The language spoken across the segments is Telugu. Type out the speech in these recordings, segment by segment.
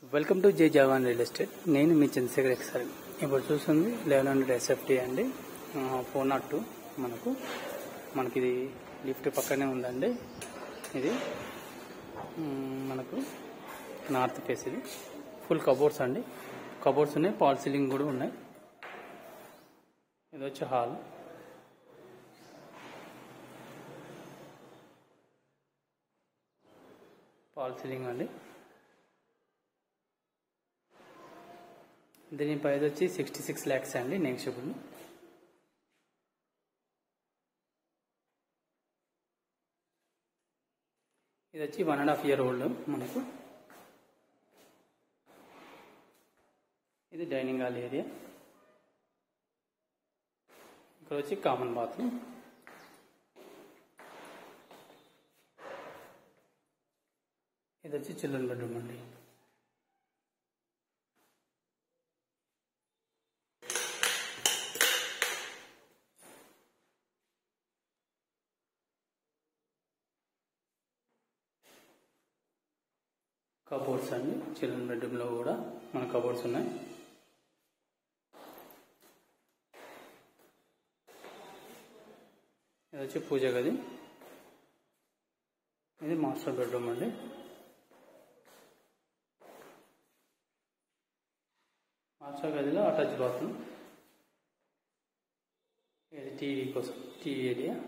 welcome to Jai Jawan real estate నేను మీ చంద్రశేఖర్ ఎక్సార్ ఇప్పుడు చూస్తుంది లెవెన్ హండ్రెడ్ ఎస్ఎఫ్టీ అండి ఫోర్ నాట్ టూ మనకు మనకి ఇది లిఫ్ట్ పక్కనే ఉందండి ఇది మ్, మనకు నార్త్ ఫేస్ ఇది ఫుల్ కబోర్డ్స్ అండి కబోర్డ్స్ ఉన్నాయి పాల్ సీలింగ్ కూడా ఉన్నాయి ఇది వచ్చి హాల్ పాల్ సీలింగ్ అండి దీని ప్రైస్ వచ్చి సిక్స్టీ సిక్స్ ల్యాక్స్ అండి నెక్స్టబుల్ ఇది వచ్చి one and half year old మనకు ఇది డైనింగ్ హాల్ ఏరియా ఇక్కడ వచ్చి కామన్ బాత్రూమ్ ఇది వచ్చి చిల్డ్రన్ బెడ్రూమ్ అండి కబోర్డ్స్ అండి చిల్డ్రన్ బెడ్రూమ్లో కూడా మన కబోర్డ్స్ ఉన్నాయి ఇది వచ్చి పూజ గది ఇది మాస్టర్ బెడ్రూమ్ అండి మాస్టర్ గదిలో అటాచ్ బాత్రూమ్ ఇది టీవీ కోసం టీవీ ఏరియా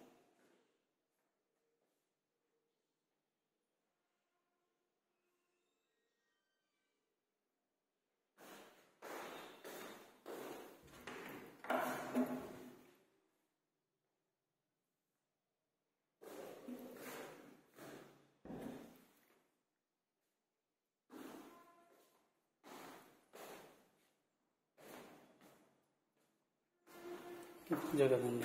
పూజ గది అండి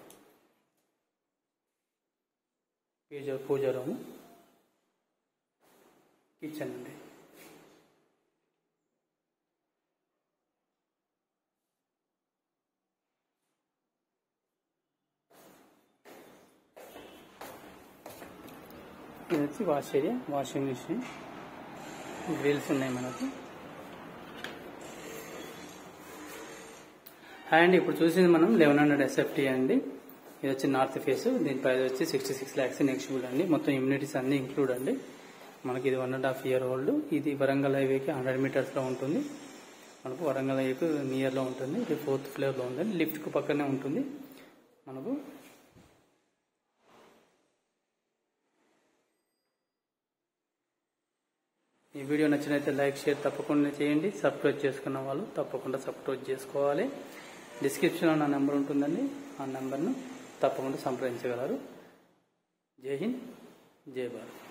పూజ పూజ రూమ్ కిచెన్ అండి ఇది వచ్చి wash area washing machine grills ఉన్నాయి మనకు హాయ్ అండి ఇప్పుడు చూసింది మనం లెవెన్ హండ్రెడ్ ఎస్ఎఫ్టీ అండి ఇది వచ్చి నార్త్ ఫేస్ దీని ప్రైస్ వచ్చి సిక్స్టీ సిక్స్ ల్యాక్స్ నెక్స్టబుల్ అండి మొత్తం ఇమ్యూనిటీస్ అన్ని ఇంక్లూడ్ అండి మనకి ఇది one and half year old ఇది వరంగల్ హైవేకి హండ్రెడ్ మీటర్స్లో ఉంటుంది మనకు వరంగల్ హైవేకి నియర్లో ఉంటుంది ఇది ఫోర్త్ ఫ్లోర్లో ఉంటుంది లిఫ్ట్కు పక్కనే ఉంటుంది మనకు ఈ వీడియో నచ్చినైతే లైక్ షేర్ తప్పకుండా చేయండి సబ్స్క్రైబ్ చేసుకున్న వాళ్ళు తప్పకుండా సబ్స్క్రైబ్ చేసుకోవాలి డిస్క్రిప్షన్లో నా నెంబర్ ఉంటుందండి ఆ నెంబర్ను తప్పకుండా సంప్రదించగలరు జై హింద్ జై భారత్